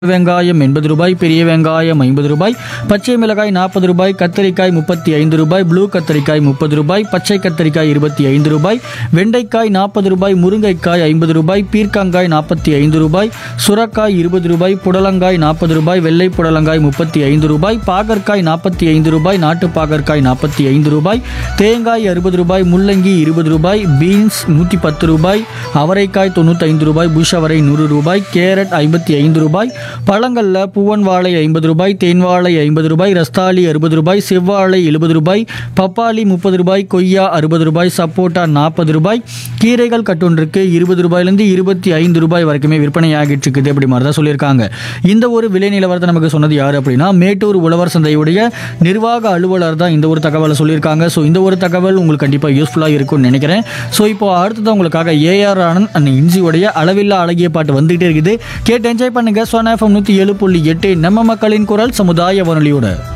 வெங்காயம் எண்பது ரூபாய் பெரிய வெங்காயம் ஐம்பது ரூபாய் பச்சை மிளகாய் நாற்பது ரூபாய் கத்தரிக்காய் முப்பத்தி ஐந்து ரூபாய் ப்ளூ கத்தரிக்காய் முப்பது ரூபாய் பச்சை கத்தரிக்காய் இருபத்தி ஐந்து ரூபாய் வெண்டைக்காய் நாற்பது ரூபாய் முருங்கைக்காய் ஐம்பது ரூபாய் பீர்க்கங்காய் நாற்பத்தி ஐந்து ரூபாய் சுரக்காய் இருபது ரூபாய் புடலங்காய் நாற்பது ரூபாய் வெள்ளை புடலங்காய் முப்பத்தி ஐந்து ரூபாய் பாகற்காய் நாற்பத்தி ஐந்து ரூபாய் நாட்டு பாகற்காய் நாற்பத்தி ஐந்து ரூபாய் தேங்காய் அறுபது ரூபாய் முள்ளங்கி இருபது ரூபாய் பீன்ஸ் நூற்றி பத்து ரூபாய் அவரைக்காய் தொண்ணூத்தைந்து ரூபாய் புஷ் அவரை நூறு ரூபாய் கேரட் ஐம்பத்தி ஐந்து ரூபாய் பழங்களில் பூவன் வாழை ஐம்பது ரூபாய் தேன் வாழை ஐம்பது ரூபாய் ரஸ்தாளி அறுபது ரூபாய் செவ்வாழை எழுபது ரூபாய் பப்பாளி முப்பது ரூபாய் கொய்யா அறுபது ரூபாய் சப்போட்டா நாற்பது ரூபாய் கீரைகள் கட்டொன்றுக்கு இருபது ரூபாயிலேருந்து இருபத்தி ஐந்து ரூபாய் வரைக்குமே விற்பனை ஆகிட்டு இருக்குது அப்படி மாதிரி தான் சொல்லியிருக்காங்க இந்த ஒரு விலை நிலவரத்தை நமக்கு சொன்னது யார் அப்படின்னா மேட்டூர் உழவர் சந்தையுடைய நிர்வாக அலுவலர் தான் இந்த ஒரு தகவலை சொல்லியிருக்காங்க ஸோ இந்த ஒரு தகவல் உங்களுக்கு கண்டிப்பாக யூஸ்ஃபுல்லாக இருக்கும்னு நினைக்கிறேன் ஸோ இப்போ அடுத்தது உங்களுக்காக ஏஆர் ஆனந்த் அண்ட் இன்ஜியோடைய அளவில்லா அழகிய பாட்டு வந்துகிட்டே இருக்குது கேட்டு என்ஜாய் பண்ணுங்க சோனா எஃப்எம் நூற்றி ஏழு புள்ளி எட்டு நம்ம மக்களின் குரல் சமுதாய வானொலியோட